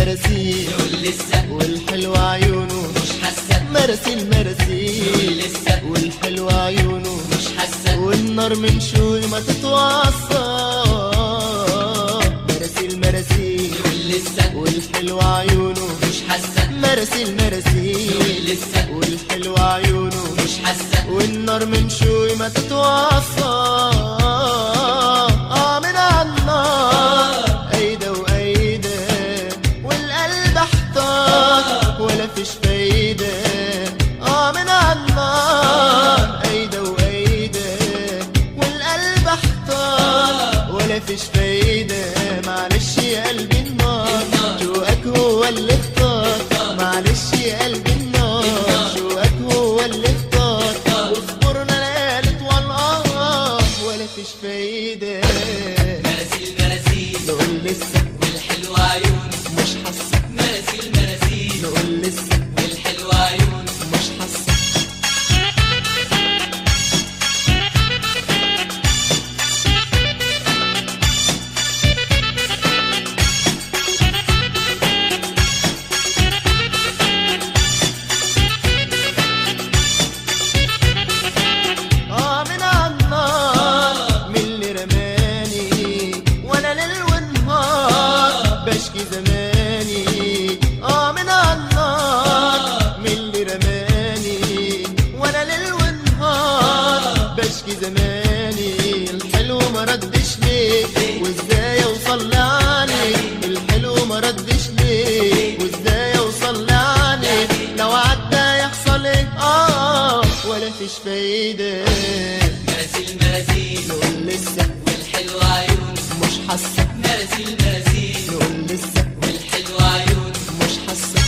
مراسيل يقول لسه والحلو عيونه مش حاسة مراسيل يقول مراسيل لسه والحلو عيونه مش حاسة والنار من شوي ما تتوصى مراسيل مراسيل يقول لسه والحلو عيونه مش حاسة مراسيل يقول مراسيل لسه والحلو عيونه مش حاسة والنار من شوي ما تتوصى اه من النار ايده وايده والقلب احتار ولا فيش فايده اه من النار ايده وايده والقلب احتار ولا فيش فايده معلش يا قلبي النار جواك هو اللي اختار معلش يا قلبي النار جواك هو اللي اختار واصبرنا ليالي طوال اه ولا فيش فايده مراسيل مراسيل نقول لسه والحلو عيون مش حاسه مراسيل مراسيل نقول لسه والحلو عيون مش حاسه اه من النار من اللي رماني وانا ليل ونهار بشكي زماني اه من النار من اللي رماني وانا ليل ونهار بشكي زماني الحلو ما ردش ليه وازاي اوصل لعنك الحلو ما ردش ليه وازاي اوصل لعنك لو عدى يحصل ايه اه ولا فيش فايده مراسيل مراسيل نقول لسه والحلو عيون مش حاسه مراسيل مراسيل نقول لسه والحلو عيون مش حاسه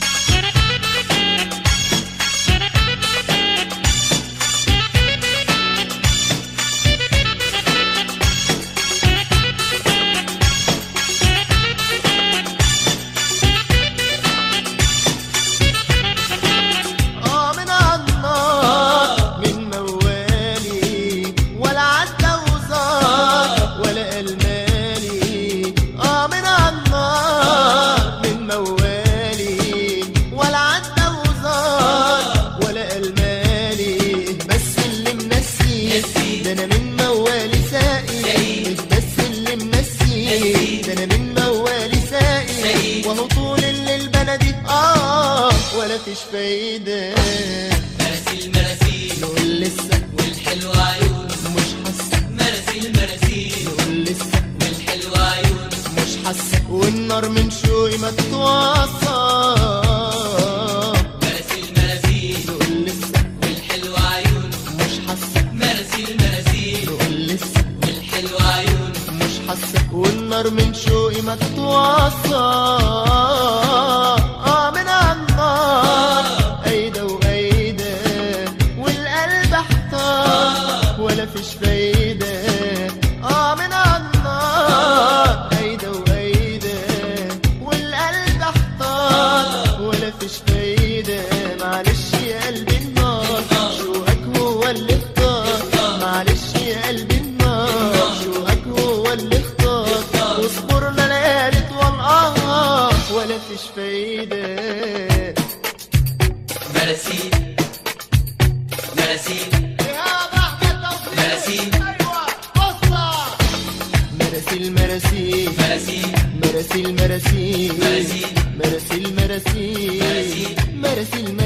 اه من النار من موالي ولا عدى وزار ولا المالي اه من النار من موالي ولا عدى وزار ولا المالي بس اللي منسي ده انا من موالي ساقي بس اللي منسي ده انا من موالي ساقي وهو طول الليل بلدي اه ولا فيش فايده مراسيل مراسيل نقول لسه والحلو عيون مش حاسه مراسيل مراسيل نقول لسه والحلو عيون مش حاسه والنار من شوي ما تتوصى مراسيل مراسيل نقول لسه والحلو عيون مش حاسه مراسيل مراسيل نقول لسه والحلو عيون مش حاسه والنار من شوقي ما تتوصى اه من النار ايده وايده والقلب احتار ولا فيش فايده اه من النار ايده وايده والقلب احتار ولا فيش فايده معلش يا قلبي النار شوقك هو اللي اختار معلش يا قلبي النار شوقك هو اللي اختار واصبرنا ليالي طوال اه ولا فيش فايده مراسيل مراسيل مراسيل مراسيل مراسيل مراسيل مراسيل مراسيل مراسيل مراسيل مراسيل مراسيل